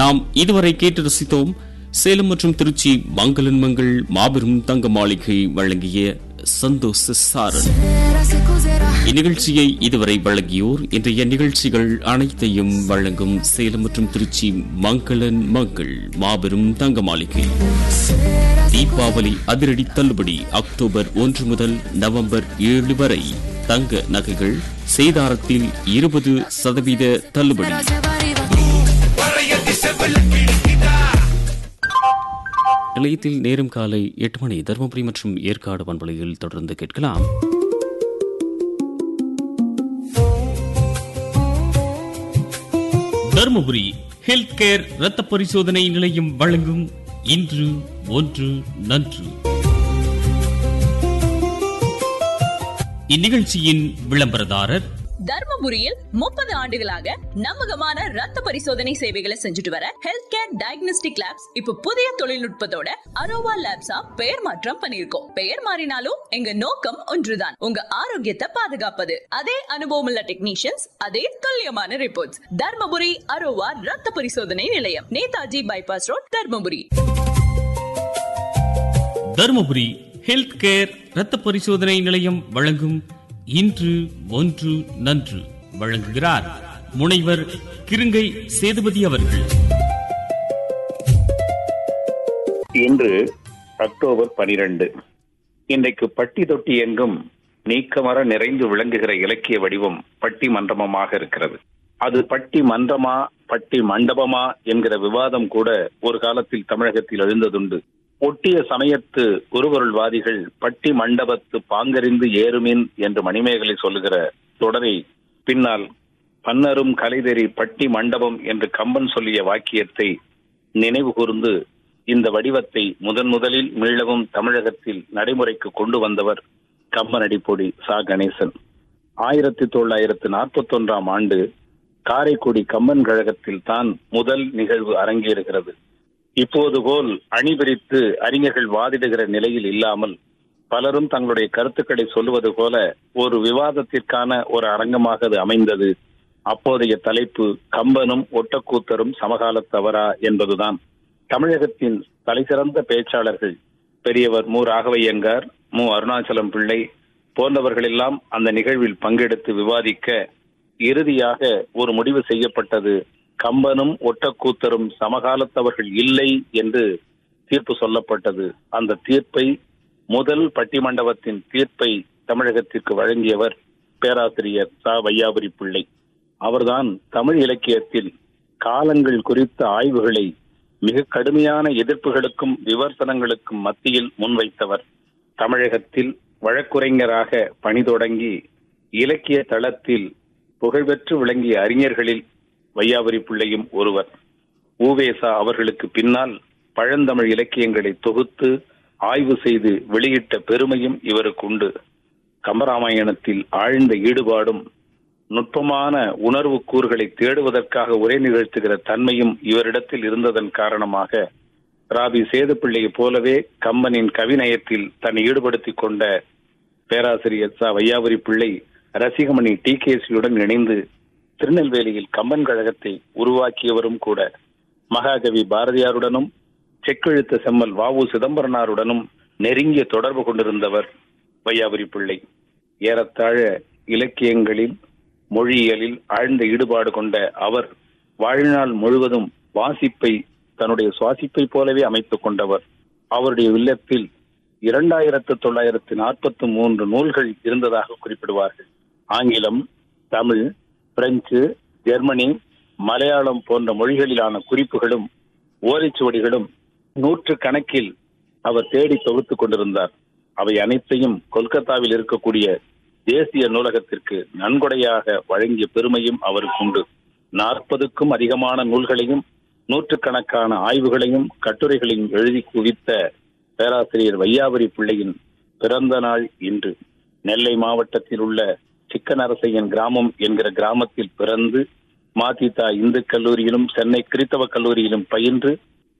நாம் இதுவரை கேட்டு ரசித்தோம் சேலம் மற்றும் திருச்சி மங்களன் மங்கள் மாபெரும் தங்க மாளிகை வழங்கிய சந்தோஷ சாரன் இந்நிகழ்ச்சியை இதுவரை வழங்கியோர் இன்றைய நிகழ்ச்சிகள் அனைத்தையும் வழங்கும் சேலம் மற்றும் திருச்சி மங்களன் மங்கள் மாபெரும் தங்க மாளிகை தீபாவளி அதிரடி தள்ளுபடி அக்டோபர் ஒன்று முதல் நவம்பர் ஏழு வரை தங்க நகைகள் சேதாரத்தில் இருபது சதவீத தள்ளுபடி நிலையத்தில் நேரம் காலை எட்டு மணி தருமபுரி மற்றும் ஏற்காடு பண்பலையில் தொடர்ந்து கேட்கலாம் தருமபுரி ஹெல்த் கேர் ரத்த பரிசோதனை நிலையம் வழங்கும் இன்று ஒன்று நன்று இந்நிகழ்ச்சியின் விளம்பரதாரர் தர்மபுரியில் முப்பது ஆண்டுகளாக நம்பகமான ரத்த பரிசோதனை சேவைகளை செஞ்சுட்டு வர ஹெல்த் கேர் டயக்னோஸ்டிக் லேப்ஸ் இப்ப புதிய தொழில்நுட்பத்தோட அரோவா லேப்ஸா பெயர் மாற்றம் பண்ணிருக்கோம் பெயர் மாறினாலும் எங்க நோக்கம் ஒன்றுதான் உங்க ஆரோக்கியத்தை பாதுகாப்பது அதே அனுபவம் உள்ள டெக்னீஷியன்ஸ் அதே துல்லியமான ரிப்போர்ட்ஸ் தர்மபுரி அரோவா ரத்த பரிசோதனை நிலையம் Netaji bypass road Dharmapuri Dharumapuri health care ரத்த பரிசோதனை நிலையம் வழங்கும் இன்று ஒன்று நன்று வழங்குகிறார் முனைவர் கிருங்கை சேதுபதி அவர்கள் இன்று அக்டோபர் பனிரெண்டு இன்றைக்கு பட்டி தொட்டி எங்கும் நீக்கமர நிறைந்து விளங்குகிற இலக்கிய வடிவம் பட்டி மண்டபமாக இருக்கிறது அது பட்டி மன்றமா பட்டி மண்டபமா என்கிற விவாதம் கூட ஒரு காலத்தில் தமிழகத்தில் எழுந்ததுண்டு ஒட்டிய சமயத்து குருவருள்வாதிகள் பட்டி மண்டபத்து பாங்கறிந்து ஏறுமின் என்று மணிமேகலை சொல்லுகிற தொடரை பின்னால் பன்னரும் கலைதெறி பட்டி மண்டபம் என்று கம்பன் சொல்லிய வாக்கியத்தை நினைவு கூர்ந்து இந்த வடிவத்தை முதன் முதலில் மீளவும் தமிழகத்தில் நடைமுறைக்கு கொண்டு வந்தவர் கம்பனடிப்பொடி சா கணேசன் ஆயிரத்தி தொள்ளாயிரத்து நாற்பத்தி ஒன்றாம் ஆண்டு காரைக்குடி கம்பன் கழகத்தில் தான் முதல் நிகழ்வு அரங்கேறுகிறது இப்போது போல் அணிபிரித்து அறிஞர்கள் வாதிடுகிற நிலையில் இல்லாமல் பலரும் தங்களுடைய கருத்துக்களை சொல்லுவது போல ஒரு விவாதத்திற்கான ஒரு அரங்கமாக அது அமைந்தது அப்போதைய தலைப்பு கம்பனும் ஒட்டக்கூத்தரும் சமகாலத்தவரா என்பதுதான் தமிழகத்தின் தலைசிறந்த பேச்சாளர்கள் பெரியவர் மு ராகவையங்கார் மு அருணாச்சலம் பிள்ளை போன்றவர்களெல்லாம் அந்த நிகழ்வில் பங்கெடுத்து விவாதிக்க இறுதியாக ஒரு முடிவு செய்யப்பட்டது கம்பனும் ஒட்டக்கூத்தரும் சமகாலத்தவர்கள் இல்லை என்று தீர்ப்பு சொல்லப்பட்டது அந்த தீர்ப்பை முதல் பட்டிமண்டபத்தின் தீர்ப்பை தமிழகத்திற்கு வழங்கியவர் பேராசிரியர் சா வையாபுரி பிள்ளை அவர்தான் தமிழ் இலக்கியத்தில் காலங்கள் குறித்த ஆய்வுகளை மிக கடுமையான எதிர்ப்புகளுக்கும் விமர்சனங்களுக்கும் மத்தியில் முன்வைத்தவர் தமிழகத்தில் வழக்குரைஞராக பணி தொடங்கி இலக்கிய தளத்தில் புகழ்பெற்று விளங்கிய அறிஞர்களில் வையாபுரி பிள்ளையும் ஒருவர் ஊவேசா அவர்களுக்கு பின்னால் பழந்தமிழ் இலக்கியங்களை தொகுத்து ஆய்வு செய்து வெளியிட்ட பெருமையும் இவருக்கு உண்டு கம்பராமாயணத்தில் ஆழ்ந்த ஈடுபாடும் நுட்பமான உணர்வு கூறுகளை தேடுவதற்காக உரை நிகழ்த்துகிற தன்மையும் இவரிடத்தில் இருந்ததன் காரணமாக ராபி சேதுப்பிள்ளையைப் போலவே கம்பனின் கவிநயத்தில் தன்னை ஈடுபடுத்திக் கொண்ட பேராசிரியர் ச வையாபுரி பிள்ளை ரசிகமணி டி கேசியுடன் இணைந்து திருநெல்வேலியில் கம்பன் கழகத்தை உருவாக்கியவரும் கூட மகாகவி பாரதியாருடனும் செக்கெழுத்த செம்மல் வாவு சிதம்பரனாருடனும் நெருங்கிய தொடர்பு கொண்டிருந்தவர் வையாபுரி பிள்ளை ஏறத்தாழ இலக்கியங்களில் மொழியியலில் ஆழ்ந்த ஈடுபாடு கொண்ட அவர் வாழ்நாள் முழுவதும் வாசிப்பை தன்னுடைய சுவாசிப்பை போலவே அமைத்துக் கொண்டவர் அவருடைய இல்லத்தில் இரண்டாயிரத்து தொள்ளாயிரத்து நாற்பத்தி மூன்று நூல்கள் இருந்ததாக குறிப்பிடுவார்கள் ஆங்கிலம் தமிழ் பிரெஞ்சு ஜெர்மனி மலையாளம் போன்ற மொழிகளிலான குறிப்புகளும் ஓலைச்சுவடிகளும் நூற்று கணக்கில் அவர் தேடி தொகுத்துக் கொண்டிருந்தார் அவை அனைத்தையும் கொல்கத்தாவில் இருக்கக்கூடிய தேசிய நூலகத்திற்கு நன்கொடையாக வழங்கிய பெருமையும் அவருக்கு உண்டு நாற்பதுக்கும் அதிகமான நூல்களையும் நூற்றுக்கணக்கான ஆய்வுகளையும் கட்டுரைகளையும் எழுதி குவித்த பேராசிரியர் வையாபுரி பிள்ளையின் பிறந்த நாள் இன்று நெல்லை மாவட்டத்தில் உள்ள சிக்கனரசையன் கிராமம் என்கிற கிராமத்தில் பிறந்து மாதிதா இந்து கல்லூரியிலும் சென்னை கிறித்தவ கல்லூரியிலும் பயின்று